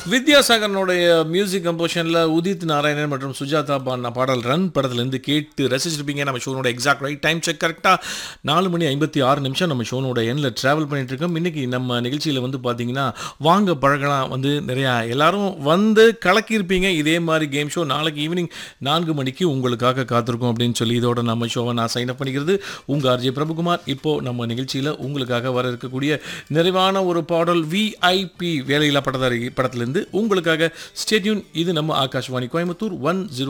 வித்யாசாகரனுடைய music கம்போஷனில் உதித் நாராயணன் மற்றும் சுஜாதா பாடின பாடல் ரன் படத்துலேருந்து கேட்டு ரசிச்சிருப்பீங்க நம்ம ஷோனோட எக்ஸாக்ட் ரைட் டைம் செக் கரெக்டாக நாலு மணி ஐம்பத்தி ஆறு நிமிஷம் நம்ம ஷோனோட எண்ணில் ட்ராவல் பண்ணிட்டு இருக்கோம் இன்றைக்கி நம்ம நிகழ்ச்சியில் வந்து பார்த்தீங்கன்னா வாங்க பழகலாம் வந்து நிறையா எல்லாரும் வந்து கலக்கியிருப்பீங்க இதே மாதிரி கேம் ஷோ நாளைக்கு ஈவினிங் நான்கு மணிக்கு உங்களுக்காக காத்திருக்கோம் அப்படின்னு சொல்லி இதோட நம்ம ஷோவை நான் சைன் அப் பண்ணிக்கிறது உங்கள் ஆர்ஜே பிரபுகுமார் இப்போது நம்ம நிகழ்ச்சியில் உங்களுக்காக வர இருக்கக்கூடிய நிறைவான ஒரு பாடல் விஐபி வேலையில்லா பட்டதாரி படத்துலேருந்து உங்களுக்காக ஸ்டேட்யூன் இது நம்ம ஆகாஷ்வாணி கோயம்புத்தூர் ஒன் ஜீரோ